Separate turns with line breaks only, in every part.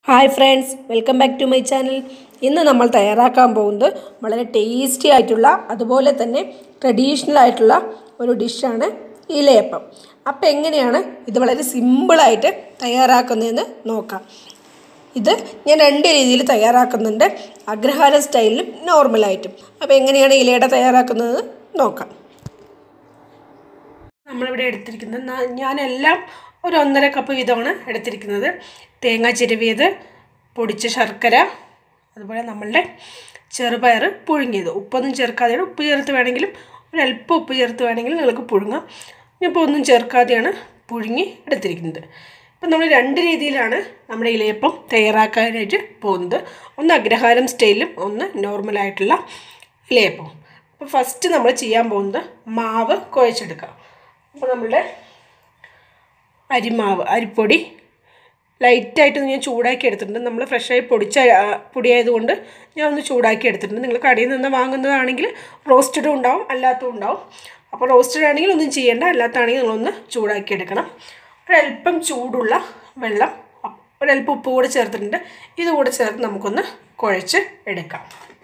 hi friends welcome back to my channel ഇന്ന് നമ്മൾ തയ്യാറാക്കാൻ പോകുന്നത് വളരെ ടേസ്റ്റി ആയിട്ടുള്ള അതുപോലെ തന്നെ ട്രഡീഷണൽ ആയിട്ടുള്ള ഒരു ഡിഷാണ് ഇലയപ്പം അപ്പം എങ്ങനെയാണ് ഇത് വളരെ സിമ്പിളായിട്ട് തയ്യാറാക്കുന്നതെന്ന് നോക്കാം ഇത് ഞാൻ രണ്ട് രീതിയിൽ തയ്യാറാക്കുന്നുണ്ട് അഗ്രഹാര സ്റ്റൈലിലും നോർമലായിട്ടും അപ്പോൾ എങ്ങനെയാണ് ഇലയുടെ തയ്യാറാക്കുന്നത് നോക്കാം നമ്മളിവിടെ എടുത്തിരിക്കുന്നത് ന- ഞാനെല്ലാം ഒരു ഒന്നര കപ്പ് വീതമാണ് എടുത്തിരിക്കുന്നത് തേങ്ങ ചിരവിയത് പൊടിച്ച ശർക്കര അതുപോലെ നമ്മളുടെ ചെറുപയർ പുഴുങ്ങിയത് ഉപ്പൊന്നും ചേർക്കാതെയാണ് ഉപ്പ് ചേർത്ത് വേണമെങ്കിലും ഒരല്പം ഉപ്പ് ചേർത്ത് വേണമെങ്കിൽ നിങ്ങൾക്ക് പുഴുങ്ങാം ഞാനിപ്പോൾ ഒന്നും ചേർക്കാതെയാണ് പുഴുങ്ങി എടുത്തിരിക്കുന്നത് ഇപ്പം നമ്മൾ രണ്ട് രീതിയിലാണ് നമ്മുടെ ഇലയപ്പം തയ്യാറാക്കാനായിട്ട് പോകുന്നത് ഒന്ന് അഗ്രഹാരം സ്റ്റൈലും ഒന്ന് നോർമലായിട്ടുള്ള ഇലയപ്പം അപ്പോൾ ഫസ്റ്റ് നമ്മൾ ചെയ്യാൻ പോകുന്നത് മാവ് കുഴച്ചെടുക്കാം അപ്പോൾ നമ്മളുടെ അരിമാവ് അരിപ്പൊടി ലൈറ്റായിട്ട് ഞാൻ ചൂടാക്കി എടുത്തിട്ടുണ്ട് നമ്മൾ ഫ്രഷായി പൊടിച്ച ആ, പൊടിയായതുകൊണ്ട് ഞാൻ ഒന്ന് ചൂടാക്കി എടുത്തിട്ടുണ്ട് നിങ്ങൾ കടയിൽ നിന്ന് വാങ്ങുന്നതാണെങ്കിൽ റോസ്റ്റഡും ഉണ്ടാവും അല്ലാത്തതും ഉണ്ടാവും അപ്പോൾ റോസ്റ്റഡ് ആണെങ്കിൽ ഒന്നും ചെയ്യേണ്ട അല്ലാത്താണെങ്കിൽ നിങ്ങളൊന്ന് ചൂടാക്കി എടുക്കണം ഒരല്പം ചൂടുള്ള വെള്ളം അ- ഒരല്പം ഉപ്പ് കൂടെ ചേർത്തിട്ടുണ്ട് ഇത് കൂടെ ചേർത്ത് നമുക്കൊന്ന് കുഴച്ച് എടുക്കാം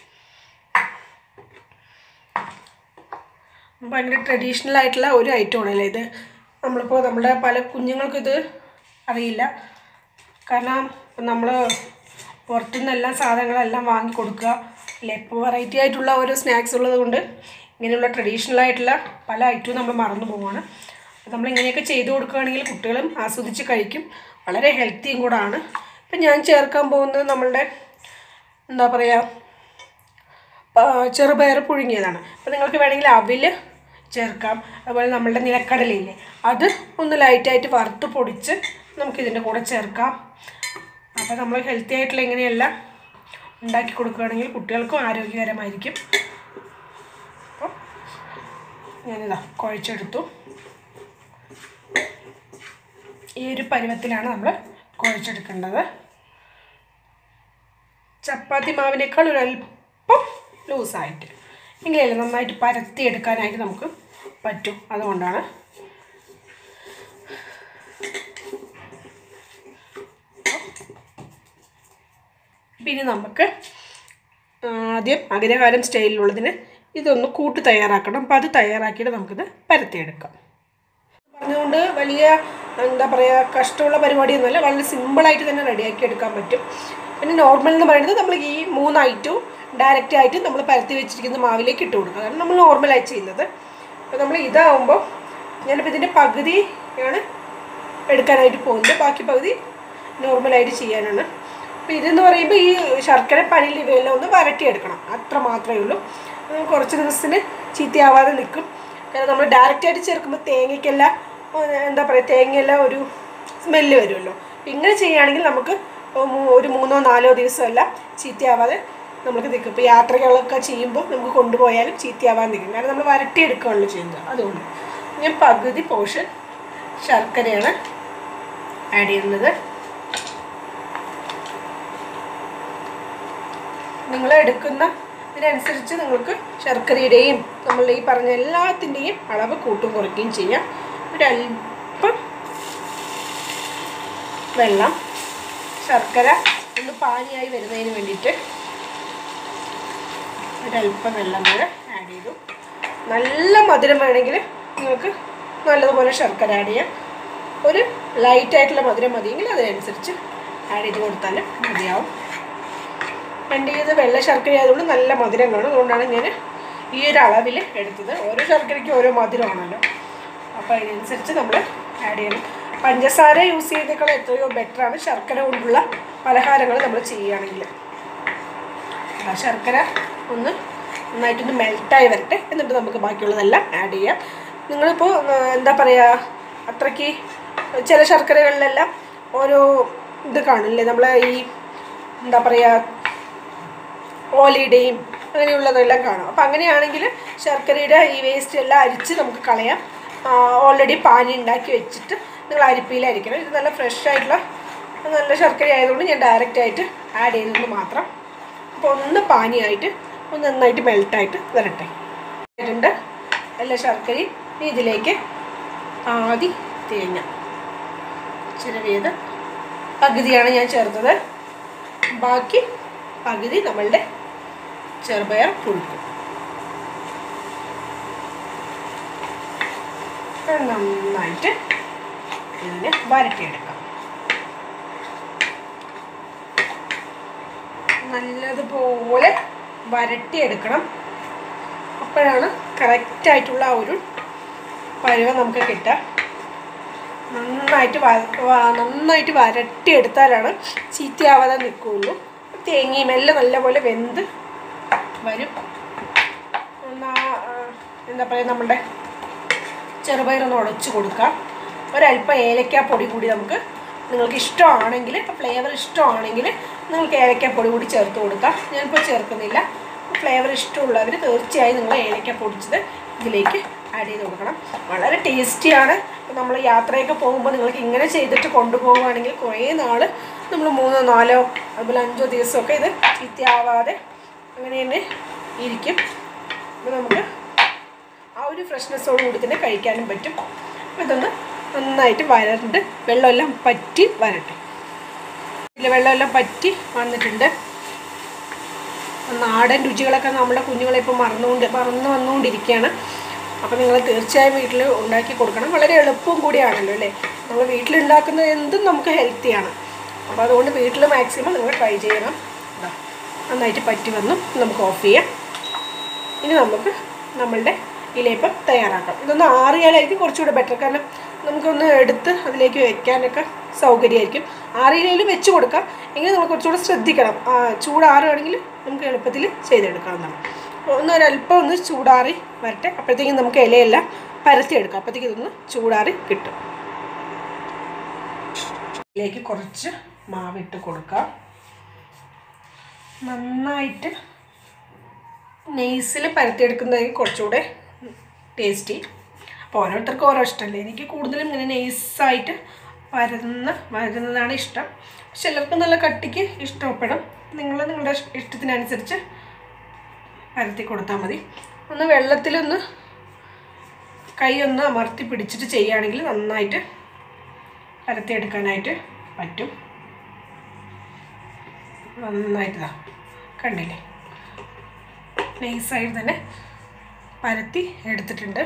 ഭയങ്കര ട്രഡീഷണൽ ആയിട്ടുള്ള ഒരു ഐറ്റം ആണല്ലേ ഇത് നമ്മളിപ്പോൾ നമ്മുടെ പല കുഞ്ഞുങ്ങൾക്കും ഇത് അറിയില്ല കാരണം നമ്മൾ പുറത്തുനിന്നെല്ലാം സാധനങ്ങളെല്ലാം വാങ്ങി കൊടുക്കുക അല്ലെ ഇപ്പോൾ വെറൈറ്റി ആയിട്ടുള്ള ഓരോ സ്നാക്സ് ഉള്ളത് കൊണ്ട് ഇങ്ങനെയുള്ള ട്രഡീഷണൽ ആയിട്ടുള്ള പല ഐറ്റവും നമ്മൾ മറന്നു പോവുകയാണ് അപ്പോൾ നമ്മൾ ഇങ്ങനെയൊക്കെ ചെയ്തു കൊടുക്കുകയാണെങ്കിൽ കുട്ടികളും ആസ്വദിച്ച് കഴിക്കും വളരെ ഹെൽത്തിയും കൂടാണ് ഇപ്പം ഞാൻ ചേർക്കാൻ പോകുന്നത് നമ്മളുടെ എന്താ പറയുക പ- ചെറുപയർ പുഴുങ്ങിയതാണ് അപ്പോൾ നിങ്ങൾക്ക് വേണമെങ്കിൽ അവിൽ ചേർക്കാം അതുപോലെ നമ്മളുടെ നിലക്കടലയില്ലേ അത് ഒന്ന് ലൈറ്റായിട്ട് വറുത്ത് പൊടിച്ച് നമുക്കിതിൻ്റെ കൂടെ ചേർക്കാം അപ്പോൾ നമ്മൾ ഹെൽത്തി ആയിട്ടുള്ള ഇങ്ങനെയെല്ലാം ഉണ്ടാക്കി കൊടുക്കുകയാണെങ്കിൽ കുട്ടികൾക്കും ആരോഗ്യകരമായിരിക്കും അപ്പോൾ ഞാനിതാ കുഴച്ചെടുത്തു ഈ ഒരു പരുവത്തിലാണ് നമ്മൾ കുഴച്ചെടുക്കേണ്ടത് ചപ്പാത്തി മാവിനേക്കാൾ ഒരു അല്പം ലൂസായിട്ട് എങ്കിലല്ലേ നന്നായിട്ട് പരത്തി എടുക്കാനായിട്ട് നമുക്ക് പറ്റും അതുകൊണ്ടാണ് പിന്നെ നമുക്ക് ആദ്യം അഗ്രഹാരം സ്റ്റൈലിലുള്ളതിന് ഇതൊന്ന് കൂട്ട് തയ്യാറാക്കണം അപ്പോൾ അത് തയ്യാറാക്കിയിട്ട് നമുക്കിത് പരത്തിയെടുക്കാം പറഞ്ഞുകൊണ്ട് വലിയ എന്താ പറയുക കഷ്ടമുള്ള പരിപാടിയൊന്നുമല്ല വളരെ സിമ്പിളായിട്ട് തന്നെ റെഡിയാക്കി എടുക്കാൻ പറ്റും പിന്നെ നോർമൽ എന്ന് പറയുന്നത് നമ്മൾ ഈ മൂന്ന് ഐറ്റവും ഡയറക്റ്റ് ആയിട്ട് നമ്മൾ പരത്തി വെച്ചിരിക്കുന്ന മാവിലേക്ക് ഇട്ട് കൊടുക്കുക അതാണ് നമ്മൾ നോർമലായി ചെയ്യുന്നത് അപ്പോൾ നമ്മൾ ഇതാവുമ്പോൾ ഞാനിപ്പോൾ ഇതിൻ്റെ പകുതിയാണ് എടുക്കാനായിട്ട് പോകുന്നത് ബാക്കി പകുതി നോർമലായിട്ട് ചെയ്യാനാണ് അപ്പോൾ ഇതെന്ന് പറയുമ്പോൾ ഈ ശർക്കര പനിയിൽ ഇവയെല്ലാം ഒന്ന് വരട്ടിയെടുക്കണം അത്ര മാത്രമേ ഉള്ളൂ ഉം, കുറച്ച് ദിവസത്തിന് ചീത്തയാവാതെ നിൽക്കും കാരണം നമ്മൾ ഡയറക്റ്റായിട്ട് ചേർക്കുമ്പോൾ തേങ്ങയ്ക്കെല്ലാം ഉം, എന്താ പറയുക തേങ്ങയെല്ലാം ഒരു സ്മെല്ല് വരുമല്ലോ അപ്പം ഇങ്ങനെ ചെയ്യുകയാണെങ്കിൽ നമുക്ക് മൂ- ഒരു മൂന്നോ നാലോ ദിവസമെല്ലാം ചീത്തയാവാതെ നമുക്ക് നിൽക്കും ഇപ്പോൾ യാത്രകളൊക്കെ ചെയ്യുമ്പോൾ നമുക്ക് കൊണ്ടുപോയാലും ചീത്തയാവാൻ നിൽക്കും കാരണം നമ്മൾ വരട്ടിയെടുക്കുകയാണല്ലോ ചെയ്യുന്നത് അതുകൊണ്ട് ഞാൻ പകുതി പോർഷൻ ശർക്കരയാണ് ആഡ് ചെയ്യുന്നത് നിങ്ങൾ എടുക്കുന്ന ഇതിനനുസരിച്ച് നിങ്ങൾക്ക് ശർക്കരയുടെയും നമ്മൾ ഈ പറഞ്ഞ എല്ലാത്തിൻ്റെയും അളവ് കൂട്ടും കുറയ്ക്കുകയും ചെയ്യാം ഒരല്പം വെള്ളം ശർക്കര ഒന്ന് പാനിയായി വരുന്നതിന് വേണ്ടിയിട്ട് ഒരല്പം വെള്ളം കൂടെ ആഡ് ചെയ്തു നല്ല മധുരം വേണമെങ്കിൽ നിങ്ങൾക്ക് നല്ലതുപോലെ ശർക്കര ആഡ് ചെയ്യാം ഒരു ലൈറ്റായിട്ടുള്ള മധുരം മതിയെങ്കിൽ അതിനനുസരിച്ച് ആഡ് ചെയ്ത് കൊടുത്താലും മതിയാവും എൻ്റെ ഇത് വെള്ള ശർക്കര ആയതുകൊണ്ട് നല്ല മധുരം കാണും അതുകൊണ്ടാണ് ഞാൻ ഈ ഒരു അളവിൽ എടുത്തത് ഓരോ ശർക്കരയ്ക്കും ഓരോ മധുരമാണല്ലോ അപ്പോൾ അതിനനുസരിച്ച് നമ്മൾ ആഡ് ചെയ്യണം പഞ്ചസാര യൂസ് ചെയ്തേക്കാൾ എത്രയോ ബെറ്ററാണ് ശർക്കര കൊണ്ടുള്ള പലഹാരങ്ങൾ നമ്മൾ ചെയ്യുകയാണെങ്കിൽ ആ ശർക്കര ഒന്ന് നന്നായിട്ടൊന്ന് മെൽറ്റായി വരട്ടെ എന്നിട്ട് നമുക്ക് ബാക്കിയുള്ളതെല്ലാം ആഡ് ചെയ്യാം നിങ്ങളിപ്പോൾ ആ, എന്താ പറയുക അത്രയ്ക്ക് ചില ശർക്കരകളിലെല്ലാം ഓരോ ഇത് കാണില്ലേ നമ്മളെ ഈ എന്താ പറയുക ഓലയുടെയും അങ്ങനെയുള്ളതെല്ലാം കാണും അപ്പോൾ അങ്ങനെയാണെങ്കിൽ ശർക്കരയുടെ ഈ വേസ്റ്റ് എല്ലാം അരിച്ച് നമുക്ക് കളയാം ഓൾറെഡി പാനി ഉണ്ടാക്കി വെച്ചിട്ട് നിങ്ങൾ അരിപ്പിയിലായിരിക്കണം ഇത് നല്ല ഫ്രഷ് ആയിട്ടുള്ള നല്ല ശർക്കര ആയതുകൊണ്ട് ഞാൻ ഡയറക്റ്റ് ആയിട്ട് ആഡ് ചെയ്തതെന്ന് മാത്രം അപ്പോൾ ഒന്ന് പാനിയായിട്ട് ഒന്ന് നന്നായിട്ട് മെൽട്ടായിട്ട് വരട്ടെ ആയിട്ടുണ്ട് എല്ലാ ശർക്കരയും ഇനി ഇതിലേക്ക് ആദ്യ തേങ്ങ ചിരവിയത് പകുതിയാണ് ഞാൻ ചേർത്തത് ബാക്കി പകുതി നമ്മളുടെ ചെറുപയർ പുഴുക്കും ഇത് നന്നായിട്ട് ഇതിനെ വരട്ടിയെടുക്കാം നല്ലതുപോലെ വരട്ടിയെടുക്കണം അപ്പോഴാണ് കറക്റ്റായിട്ടുള്ള ആ ഒരു പരുവം നമുക്ക് കിട്ടുക നന്നായിട്ട് വ- വ- നന്നായിട്ട് വരട്ടിയെടുത്താലാണ് ചീത്തയാവാതെ നിൽക്കുകയുള്ളൂ തേങ്ങയും എല്ലാം നല്ലപോലെ വെന്ത് വരും എന്നാ ആ, എന്താ പറയുക നമ്മുടെ ചെറുപയറൊന്ന് ഉടച്ച് കൊടുക്കാം ഒരല്പം ഏലക്കാപ്പൊടി കൂടി നമുക്ക് നിങ്ങൾക്ക് ഇഷ്ടമാണെങ്കിൽ ഫ്ലേവർ ഇഷ്ടമാണെങ്കിൽ നിങ്ങൾക്ക് ഏലക്കാപ്പൊടി കൂടി ചേർത്ത് കൊടുക്കാം ഞാനിപ്പോൾ ചേർക്കുന്നില്ല ഫ്ലേവർ ഇഷ്ടമുള്ളവർ തീർച്ചയായും നിങ്ങൾ ഏലക്ക പൊടിച്ചത് ഇതിലേക്ക് ആഡ് ചെയ്ത് കൊടുക്കണം വളരെ ടേസ്റ്റിയാണ് നമ്മൾ യാത്രയൊക്കെ പോകുമ്പോൾ നിങ്ങൾക്ക് ഇങ്ങനെ ചെയ്തിട്ട് കൊണ്ടുപോവുകയാണെങ്കിൽ കുറേ നാൾ നമ്മൾ മൂന്നോ നാലോ അതുപോലെ അഞ്ചോ ദിവസമൊക്കെ ഇത് ചീത്തയാവാതെ അങ്ങനെ തന്നെ ഇരിക്കും അപ്പോൾ നമുക്ക് ആ ഒരു ഫ്രഷ്നെസ്സോട് കൂടി തന്നെ കഴിക്കാനും പറ്റും അപ്പോൾ ഇതൊന്ന് നന്നായിട്ട് വരണ്ട് വെള്ളമെല്ലാം പറ്റി വരട്ടെ ഇതിൽ വെള്ളമെല്ലാം പറ്റി വന്നിട്ടുണ്ട് നാടൻ രുചികളൊക്കെ നമ്മുടെ കുഞ്ഞുങ്ങളെ ഇപ്പോൾ മറന്നുകൊണ്ട് മറന്നു വന്നുകൊണ്ടിരിക്കുകയാണ് അപ്പോൾ നിങ്ങൾ തീർച്ചയായും വീട്ടിൽ ഉണ്ടാക്കി കൊടുക്കണം വളരെ എളുപ്പവും കൂടിയാണല്ലോ അല്ലേ നമ്മൾ വീട്ടിലുണ്ടാക്കുന്ന എന്തും നമുക്ക് ഹെൽത്തിയാണ് അപ്പോൾ അതുകൊണ്ട് വീട്ടിൽ മാക്സിമം നിങ്ങൾ ട്രൈ ചെയ്യണം ഇതാ നന്നായിട്ട് പറ്റി വന്നു നമുക്ക് ഓഫ് ചെയ്യാം ഇനി നമുക്ക് നമ്മളുടെ ഇലയപ്പം തയ്യാറാക്കാം ഇതൊന്ന് ആറിയാലായിരിക്കും കുറച്ചുകൂടെ ബെറ്റർ കാരണം നമുക്കൊന്ന് എടുത്ത് അതിലേക്ക് വെക്കാനൊക്കെ സൗകര്യമായിരിക്കും ആറിയിലും വെച്ച് കൊടുക്കാം എങ്കിലും നമ്മൾ കുറച്ചുകൂടെ ശ്രദ്ധിക്കണം ആ, ചൂടാറുകയാണെങ്കിൽ നമുക്ക് എളുപ്പത്തിൽ ചെയ്തെടുക്കാവുന്നതാണ് അപ്പോൾ ഒന്ന് ഒരല്പം ഒന്ന് ചൂടാറി വരട്ടെ അപ്പോഴത്തേക്കും നമുക്ക് ഇലയെല്ലാം പരത്തിയെടുക്കാം അപ്പോഴത്തേക്കും ഇതൊന്ന് ചൂടാറി കിട്ടും ഇതിലേക്ക് കുറച്ച് മാവിട്ട് കൊടുക്കാം നന്നായിട്ട് നെയ്സിൽ പരത്തിയെടുക്കുന്നതായിരിക്കും കുറച്ചുകൂടെ ടേസ്റ്റി അപ്പോൾ ഓരോരുത്തർക്കും ഓരോ ഇഷ്ടമല്ലേ എനിക്ക് കൂടുതലും ഇങ്ങനെ നെയ്സായിട്ട് പരന്ന് വരുന്നതാണ് ഇഷ്ടം ചിലർക്ക് നല്ല കട്ടിക്ക് ഇഷ്ടപ്പെടും നിങ്ങൾ നിങ്ങളുടെ ഇഷ്- ഇഷ്ടത്തിനനുസരിച്ച് പരത്തി കൊടുത്താൽ മതി ഒന്ന് വെള്ളത്തിലൊന്ന് കൈ ഒന്ന് അമർത്തി പിടിച്ചിട്ട് ചെയ്യുകയാണെങ്കിൽ നന്നായിട്ട് പരത്തിയെടുക്കാനായിട്ട് പറ്റും നന്നായിട്ട് ഇതാ കണ്ടില്ലേ നൈസായിട്ട് തന്നെ പരത്തി എടുത്തിട്ടുണ്ട്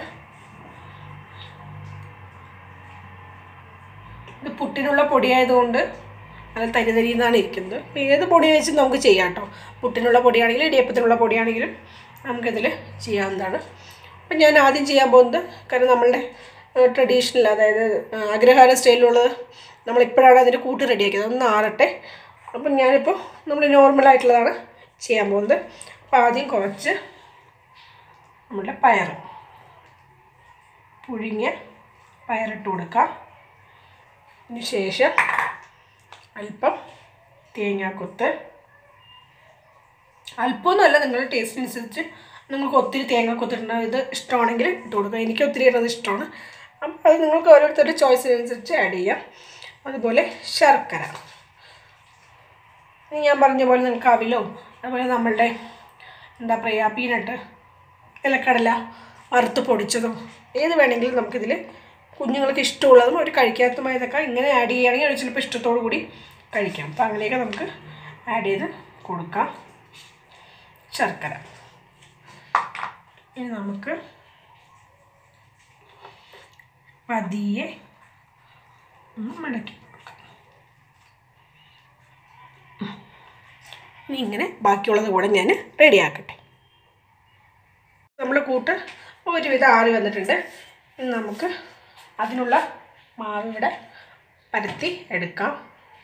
ഇത് പുട്ടിനുള്ള പൊടിയായതുകൊണ്ട് നല്ല തരി തരിന്നാണ് ഇരിക്കുന്നത് ഇപ്പം ഏത് പൊടി വെച്ച് നമുക്ക് ചെയ്യാം കേട്ടോ പുട്ടിനുള്ള പൊടിയാണെങ്കിലും ഇടിയപ്പത്തിനുള്ള പൊടിയാണെങ്കിലും നമുക്കിതിൽ ചെയ്യാവുന്നതാണ് അപ്പം ഞാൻ ആദ്യം ചെയ്യാൻ പോകുന്നത് കാരണം നമ്മളുടെ ട്രഡീഷണൽ അതായത് ആ, അഗ്രഹാര സ്റ്റൈലിലുള്ളത് നമ്മളിപ്പോഴാണ് അതിൻ്റെ കൂട്ട് റെഡിയാക്കിയത് ഒന്ന് ആറട്ടെ അപ്പം ഞാനിപ്പോൾ നമ്മൾ നോർമലായിട്ടുള്ളതാണ് ചെയ്യാൻ പോകുന്നത് അപ്പോൾ ആദ്യം കുറച്ച് നമ്മുടെ പയർ പുഴുങ്ങിയ പയറിട്ട് കൊടുക്കാം അതിന് ശേഷം അല്പം തേങ്ങാക്കൊത്ത് അല്പമൊന്നുമല്ല നിങ്ങളുടെ ടേസ്റ്റിനനുസരിച്ച് നിങ്ങൾക്ക് ഒത്തിരി തേങ്ങാക്കൊത്ത് ഇടണം ഇത് ഇഷ്ടമാണെങ്കിൽ ഇട്ട് കൊടുക്കുക എനിക്ക് ഒത്തിരി ഇടുന്നത് ഇഷ്ടമാണ് അപ്പോൾ അത് നിങ്ങൾക്ക് ഓരോരുത്തരുടെ ചോയ്സിനനുസരിച്ച് ആഡ് ചെയ്യാം അതുപോലെ ശർക്കര ഇനി ഞാൻ പറഞ്ഞ പോലെ നിങ്ങൾക്ക് അവിലോ അതുപോലെ നമ്മളുടെ എന്താ പറയുക പീനട്ട് ഇലക്കടല വറുത്ത് പൊടിച്ചതും ഏത് വേണമെങ്കിലും നമുക്കിതിൽ കുഞ്ഞുങ്ങൾക്ക് ഇഷ്ടമുള്ളതും അവർ കഴിക്കാത്തതുമായതൊക്കെ ഇങ്ങനെ ആഡ് ചെയ്യുകയാണെങ്കിൽ അവർ ചിലപ്പോൾ ഇഷ്ടത്തോടു കൂടി കഴിക്കാം അപ്പോൾ അങ്ങനെയൊക്കെ നമുക്ക് ആഡ് ചെയ്ത് കൊടുക്കാം ശർക്കര ഇനി നമുക്ക് പതിയെ ഒന്ന് മടക്കി കൊടുക്കാം ഇനി ഇങ്ങനെ ബാക്കിയുള്ളത് കൂടെ ഞാൻ റെഡിയാക്കട്ടെ നമ്മൾ കൂട്ട് ഒരുവിധം ആറി വന്നിട്ടുണ്ട് ഇനി നമുക്ക് അതിനുള്ള മാവ് ഇവിടെ പരത്തി എടുക്കാം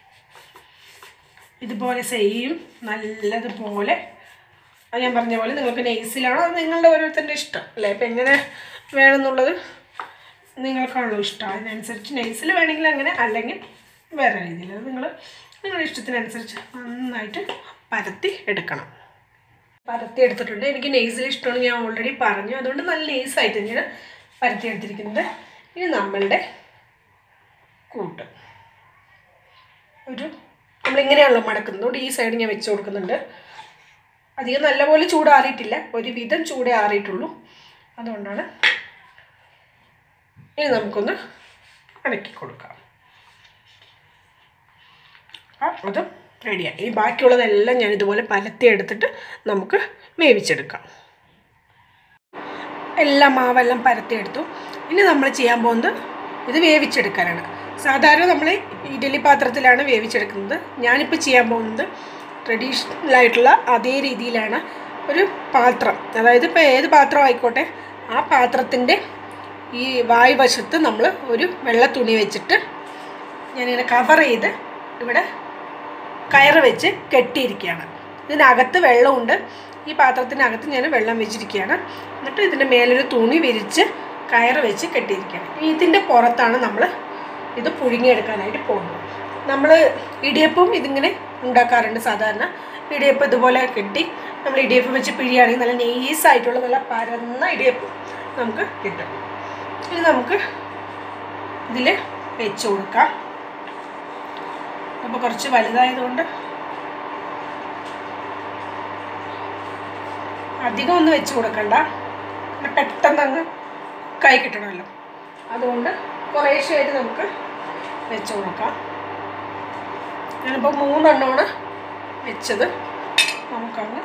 ഇതുപോലെ സെയിം നല്ലതുപോലെ അത് ഞാൻ പറഞ്ഞ പോലെ നിങ്ങൾക്ക് നെയ്സിലാണോ അത് നിങ്ങളുടെ ഓരോരുത്തരുടെ ഇഷ്ടം അല്ലേ ഇപ്പം എങ്ങനെ വേണമെന്നുള്ളത് നിങ്ങൾക്കാണല്ലോ ഇഷ്ടം അതിനനുസരിച്ച് നെയ്സിൽ വേണമെങ്കിൽ അങ്ങനെ അല്ലെങ്കിൽ വേറെ രീതിയിൽ അത് നിങ്ങൾ നിങ്ങളുടെ ഇഷ്ടത്തിനനുസരിച്ച് നന്നായിട്ട് പരത്തി എടുക്കണം പരത്തി എടുത്തിട്ടുണ്ട് എനിക്ക് നെയ്സിൽ ഇഷ്ടമാണ് ഞാൻ ഓൾറെഡി പറഞ്ഞു അതുകൊണ്ട് നല്ല നെയ്സായിട്ട് തന്നെയാണ് പരത്തി എടുത്തിരിക്കുന്നത് ഇനി നമ്മളുടെ കൂട്ട് ഒരു നമ്മളിങ്ങനെയാണല്ലോ മടക്കുന്നത് അതുകൊണ്ട് ഈ സൈഡ് ഞാൻ വെച്ച് കൊടുക്കുന്നുണ്ട് അധികം നല്ലപോലെ ചൂടാറിയിട്ടില്ല ഒരുവിധം ചൂടേ ആറിയിട്ടുള്ളൂ അതുകൊണ്ടാണ് ഇനി നമുക്കൊന്ന് അടക്കി കൊടുക്കാം ആ അതും റെഡിയായി ഈ ബാക്കിയുള്ളതെല്ലാം ഞാൻ ഇതുപോലെ പരത്തി എടുത്തിട്ട് നമുക്ക് വേവിച്ചെടുക്കാം എല്ലാം മാവെല്ലാം പരത്തിയെടുത്തു ഇനി നമ്മൾ ചെയ്യാൻ പോകുന്നത് ഇത് വേവിച്ചെടുക്കാനാണ് സാധാരണ നമ്മൾ ഇഡലി പാത്രത്തിലാണ് വേവിച്ചെടുക്കുന്നത് ഞാനിപ്പോൾ ചെയ്യാൻ പോകുന്നത് ട്രഡീഷണൽ ആയിട്ടുള്ള അതേ രീതിയിലാണ് ഒരു പാത്രം അതായത് ഇപ്പോൾ ഏത് പാത്രം ആയിക്കോട്ടെ ആ പാത്രത്തിൻ്റെ ഈ വായു വശത്ത് നമ്മൾ ഒരു വെള്ള തുണി വെച്ചിട്ട് ഞാനിങ്ങനെ കവർ ചെയ്ത് ഇവിടെ കയറ് വെച്ച് കെട്ടിയിരിക്കുകയാണ് ഇതിനകത്ത് വെള്ളമുണ്ട് ഈ പാത്രത്തിനകത്ത് ഞാൻ വെള്ളം വെച്ചിരിക്കുകയാണ് എന്നിട്ട് ഇതിൻ്റെ മേലൊരു തുണി വിരിച്ച് കയറ് വെച്ച് കെട്ടിയിരിക്കുകയാണ് ഇതിൻ്റെ പുറത്താണ് നമ്മൾ ഇത് പുഴുങ്ങിയെടുക്കാനായിട്ട് പോകുന്നത് നമ്മൾ ഇടിയപ്പം ഇതിങ്ങനെ ഉണ്ടാക്കാറുണ്ട് സാധാരണ ഇടിയപ്പം ഇതുപോലെ കെട്ടി നമ്മൾ ഇടിയപ്പം വെച്ച് പിഴിയാണെങ്കിൽ നല്ല നെയ്സായിട്ടുള്ള നല്ല പരന്ന ഇടിയപ്പം നമുക്ക് കിട്ടും ഇത് നമുക്ക് ഇതിൽ വെച്ച് കൊടുക്കാം അപ്പോൾ കുറച്ച് വലുതായതുകൊണ്ട് അധികം ഒന്നും വെച്ച് കൊടുക്കണ്ട പിന്നെ പെട്ടെന്ന് അങ്ങ് കൈ കിട്ടണമല്ലോ അതുകൊണ്ട് കുറേശ്ശായിട്ട് നമുക്ക് വെച്ച് കൊടുക്കാം ഞാനിപ്പോൾ മൂന്നെണ്ണമാണ് വെച്ചത് നമുക്കങ്ങ്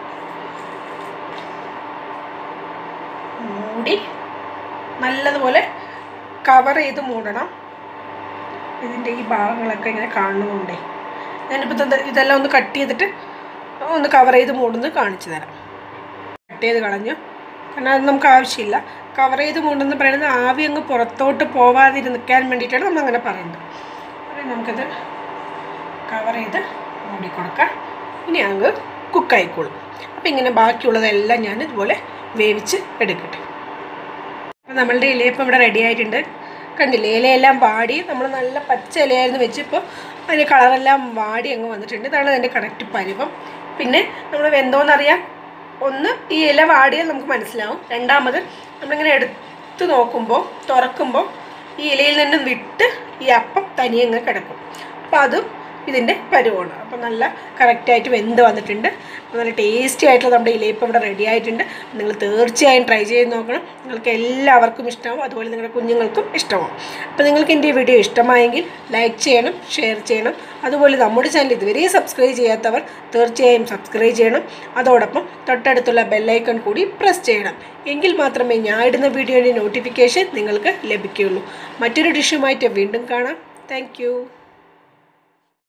മൂടി നല്ലതുപോലെ കവർ ചെയ്ത് മൂടണം ഇതിൻ്റെ ഈ ഭാഗങ്ങളൊക്കെ ഇങ്ങനെ കാണുന്നുണ്ടേ ഞാനിപ്പോൾ ഇത് ഇതെല്ലാം ഒന്ന് കട്ട് ചെയ്തിട്ട് ഒന്ന് കവർ ചെയ്ത് മൂടുന്നത് കാണിച്ചു തരാം കട്ട് ചെയ്ത് കളഞ്ഞു കാരണം അത് നമുക്ക് ആവശ്യമില്ല കവർ ചെയ്ത് മൂടുന്നത് പറയുന്നത് ആവി അങ്ങ് പുറത്തോട്ട് പോവാതിരിക്കാൻ വേണ്ടിയിട്ടാണ് നമ്മൾ അങ്ങനെ പറയുന്നത് അപ്പോൾ നമുക്കിത് കവർ ചെയ്ത് മൂടിക്കൊടുക്കാം ഇനി അങ്ങ് കുക്കായിക്കോളും അപ്പോൾ ഇങ്ങനെ ബാക്കിയുള്ളതെല്ലാം ഞാൻ ഇതുപോലെ വേവിച്ച് എടുക്കട്ടെ അപ്പോൾ നമ്മളുടെ ഇലയപ്പം ഇവിടെ റെഡി ആയിട്ടുണ്ട് കണ്ടില്ലേ ഇലയെല്ലാം വാടി നമ്മൾ നല്ല പച്ച ഇലയായിരുന്നു വെച്ചിപ്പോൾ അതിൻ്റെ കളറെല്ലാം വാടി അങ്ങ് വന്നിട്ടുണ്ട് ഇതാണ് അതിൻ്റെ കറക്റ്റ് പരുവം പിന്നെ നമ്മൾ വെന്തോന്നറിയാൻ ഒന്ന് ഈ ഇല വാടിയാൽ നമുക്ക് മനസ്സിലാവും രണ്ടാമത് നമ്മളിങ്ങനെ എടുത്ത് നോക്കുമ്പോൾ തുറക്കുമ്പോൾ ഈ ഇലയിൽ നിന്നും വിട്ട് ഈ അപ്പം തനിയെ അങ്ങ് കിടക്കും അപ്പോൾ അതും ഇതിൻ്റെ പരുവമാണ് അപ്പോൾ നല്ല കറക്റ്റായിട്ട് വെന്ത് വന്നിട്ടുണ്ട് അപ്പോൾ നല്ല ടേസ്റ്റി ആയിട്ടുള്ള നമ്മുടെ ഇലയപ്പം ഇവിടെ റെഡി ആയിട്ടുണ്ട് നിങ്ങൾ തീർച്ചയായും ട്രൈ ചെയ്ത് നോക്കണം നിങ്ങൾക്ക് എല്ലാവർക്കും ഇഷ്ടമാവും അതുപോലെ നിങ്ങളുടെ കുഞ്ഞുങ്ങൾക്കും ഇഷ്ടമാവും അപ്പോൾ നിങ്ങൾക്ക് എൻ്റെ ഈ വീഡിയോ ഇഷ്ടമായെങ്കിൽ ലൈക്ക് ചെയ്യണം ഷെയർ ചെയ്യണം അതുപോലെ നമ്മുടെ ചാനൽ ഇതുവരെ സബ്സ്ക്രൈബ് ചെയ്യാത്തവർ തീർച്ചയായും സബ്സ്ക്രൈബ് ചെയ്യണം അതോടൊപ്പം തൊട്ടടുത്തുള്ള ബെല്ലൈക്കൺ കൂടി പ്രസ് ചെയ്യണം എങ്കിൽ മാത്രമേ ഞാൻ ഇടുന്ന വീഡിയോയുടെ നോട്ടിഫിക്കേഷൻ നിങ്ങൾക്ക് ലഭിക്കുകയുള്ളൂ മറ്റൊരു ഡിഷുമായിട്ട് വീണ്ടും കാണാം താങ്ക്